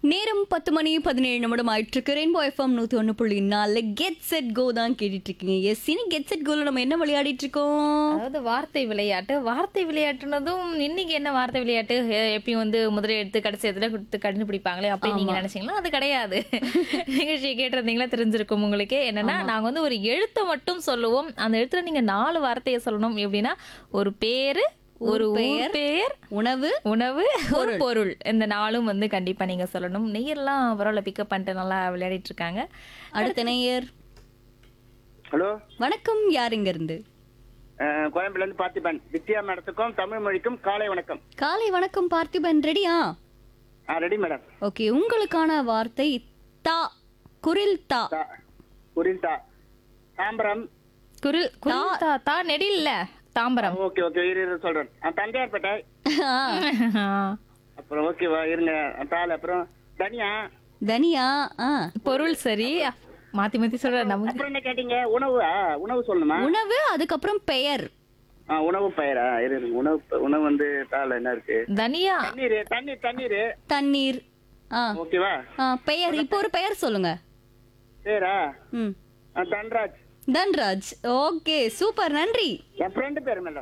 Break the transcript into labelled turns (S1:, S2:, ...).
S1: நேரம் பத்து மணி பதினேழு நிமிடம் ஆயிட்டு இருக்கு ரெயின்போ எஃப்எம் நூத்தி ஒன்று புள்ளி நாலு கெட் செட் கோ தான் கேட்டுட்டு இருக்கீங்க எஸ் இனி கெட் செட் கோல நம்ம என்ன விளையாடிட்டு இருக்கோம்
S2: அதாவது வார்த்தை விளையாட்டு வார்த்தை விளையாட்டுனதும் இன்னைக்கு என்ன வார்த்தை விளையாட்டு எ- எப்பயும் வந்து முதல்ல எடுத்து கடைசி இடத்துல கொடுத்து கண்டுபிடிப்பாங்களே அப்படி நீங்க நினைச்சீங்களா அது கிடையாது நிகழ்ச்சியை கேட்டிருந்தீங்களா தெரிஞ்சிருக்கும் உங்களுக்கு என்னன்னா நாங்க வந்து ஒரு எழுத்தை மட்டும் சொல்லுவோம் அந்த எழுத்துல நீங்க நாலு வார்த்தையை சொல்லணும் எப்படின்னா ஒரு பேரு ஒரு ஊர் பெயர்
S1: உணவு
S2: உணவு ஒரு பொருள் இந்த நாளும் வந்து கண்டிப்பா நீங்க சொல்லணும் நெய்யெல்லாம் பரவாயில்ல பிக்கப் பண்ணிட்டு நல்லா விளையாடிட்டு இருக்காங்க
S1: அடுத்த நேயர்
S3: ஹலோ
S1: வணக்கம் யார் இங்க இருந்து
S3: அஹ், கோயம்புலேருந்து பார்த்திபன் வித்யா மேடத்துக்கும் தமிழ் மொழிக்கும் காலை வணக்கம்
S1: காலை வணக்கம் பார்த்திபன் ரெடியா
S3: ஆ ரெடி மேடம்
S1: ஓகே உங்களுக்கான வார்த்தை தா குரில் தா
S3: தா புரிந்தா தாம்பரம்
S2: குரில் குரில் தா தா நெடில்ல தாம்பரம்
S3: ஓகே ஓகே இரு இரு சொல்றேன் ஆ, தண்டையார்பேட்டை அப்புறம் ஓகேவா இருங்க தாள் அப்புறம் தனியா
S1: தனியா ஆ
S2: பொருள் சரி மாத்தி மாத்தி சொல்ற நமக்கு
S3: அப்புறம் என்ன கேட்டீங்க உணவு ஆ, உணவு சொல்லணுமா
S1: உணவு அதுக்கப்புறம் பெயர்
S3: ஆ, உணவு பெயரா இரு இருங்க உணவு பெ- உணவு வந்து தாள் என்ன இருக்கு
S2: தனியா
S3: தண்ணீர் தண்ணீர் தண்ணீர்
S1: தண்ணீர் ஆ
S3: ஓகேவா
S1: ஆ பெயர் இப்போ ஒரு பெயர் சொல்லுங்க
S3: பேரா
S1: ம்
S3: ஆ, தன்ராஜ்
S1: தன்ராஜ் ஓகே சூப்பர் நன்றி
S3: என் ஃப்ரெண்டு பேர் மேடம்